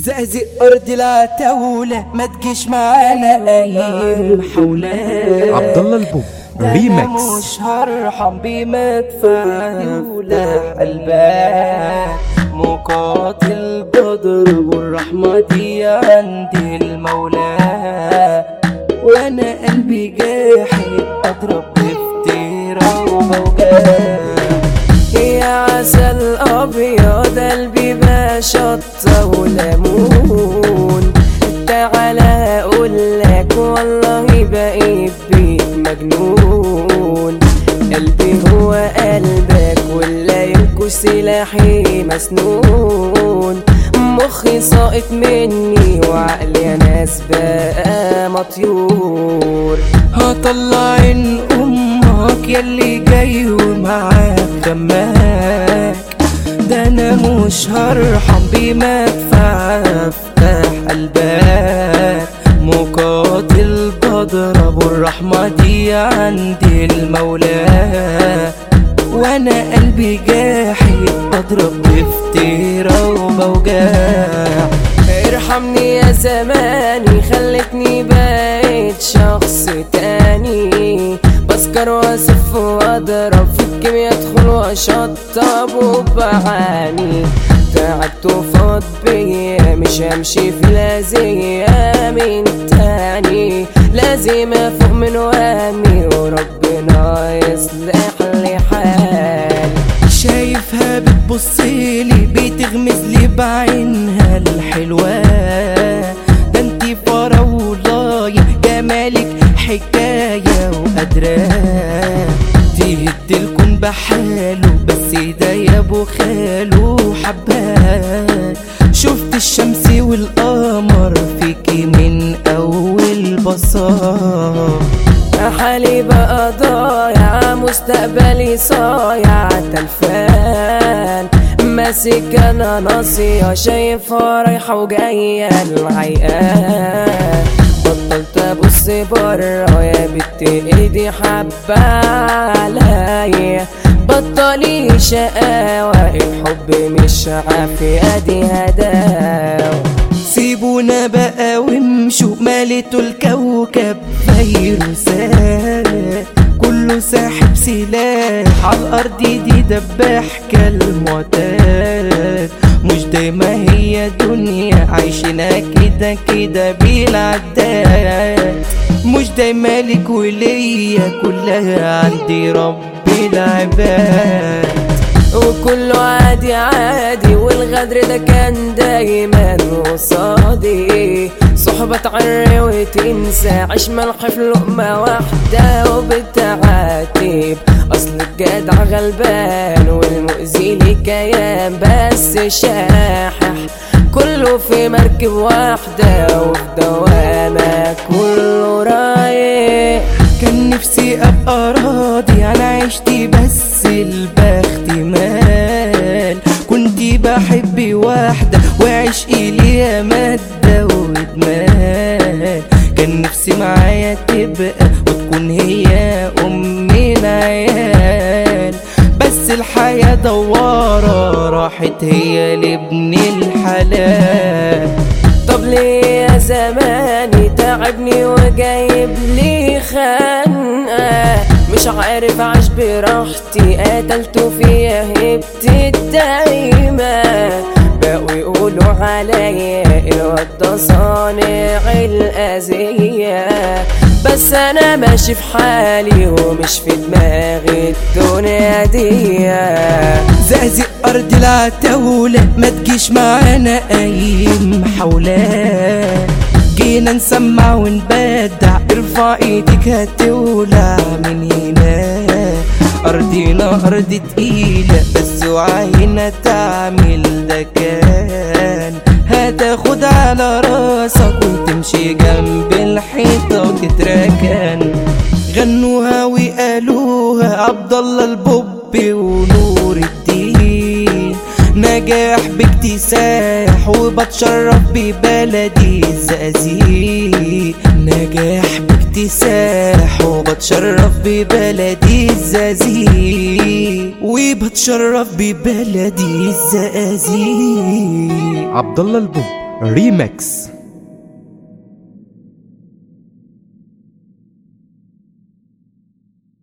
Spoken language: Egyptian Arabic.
زقزق أرض العتاولة ما تجيش معانا أي محاولات عبد الله البوب ريماكس مش هرحم بما تفعل قلبك مقاتل بدر والرحمة دي عندي المولى وانا قلبي جاحد اضرب بفتيرة وبوجاه يا عسل ابيض قلبي بشطة وليمون تعالى اقول لك والله بقيت بيك مجنون قلبي هو قلبك ولا ينكو سلاحي مسنون مخي ساقط مني وعقلي يا ناس بقى مطيور هطلع عين امك يلي جاي ومعاك دمك ده انا مش هرحم بما افتح قلبك مقاتل بضرب الرحمة دي عندي المولى وانا قلبي جاحد بضرب بفتيرة وبوجاع ارحمني يا زماني خلتني بقيت شخص تاني بسكر واسف واضرب في الكيميا ادخل واشطب وبعاني تعبت وفاض بيا مش همشي في لازية من تاني لازم افوق من وهمي وربنا يصلح لي حالي شايفها بتبصيلي بتغمز لي بعينها الحلوة ده انتي فراولاية جمالك حكاية وقدراه تهد الكون بحاله بس ده يا ابو خاله حباه شفت الشمس والقمر فيكي من اول بصار حالي بقى ضايع مستقبلي صايع تلفان ماسك انا ناصية شايفها رايحة وجاية العيقان بطلت ابص برا يا بنت ايدي حبة عليا بطلي شقاوة الحب مش عافية دي هداوة سيبونا بقى وامشوا مالتوا الكوكب فيروسات كله ساحب سلاح على الارض دي دباح كالمعتاد مش دايما هي دنيا عايشينها كده كده بالعداد مش دايما لك وليا كلها عندي رب العباد وكله عادي عادي والغدر ده كان دايما قصادي صحبة تعري وتنسى عيش ملح في لقمة واحدة وبتعاتب أصل الجدع غلبان والمؤذي لي كيان بس شاحح كله في مركب واحدة وفي دوامة كله رايح كان نفسي ابقى راضي على عيشتي بس البخت مال كنت بحب واحدة وعشقي ليها مادة وادمان كان نفسي معايا تبقى وتكون هي ام العيال بس الحياة دوارة راحت هي لابن الحلال طب ليه يا زماني تعبني وجايب لي خنقة مش عارف اعيش براحتي قتلته فيها هبت دايما بقوا يقولوا عليا الواد ده صانع الأذية بس انا ماشي في حالي ومش في دماغي الدنيا دي زقزق ارض العتاولة ما تجيش معانا اي محاولات جينا نسمع ونبدع ارفع ايدك هتولع من هنا ارضنا ارض تقيلة بس وعينا تعمل ده كان هتاخد على راسك وتمشي جنب الحيطة وتتركن غنوها وقالوها عبد الله البوب ونور الدين نجاح باكتساح وبتشرف ببلدي الزقازيق نجاح باكتساح وبتشرف ببلدي الزقازيق وبتشرف ببلدي الزقازيق عبد الله البوب ريمكس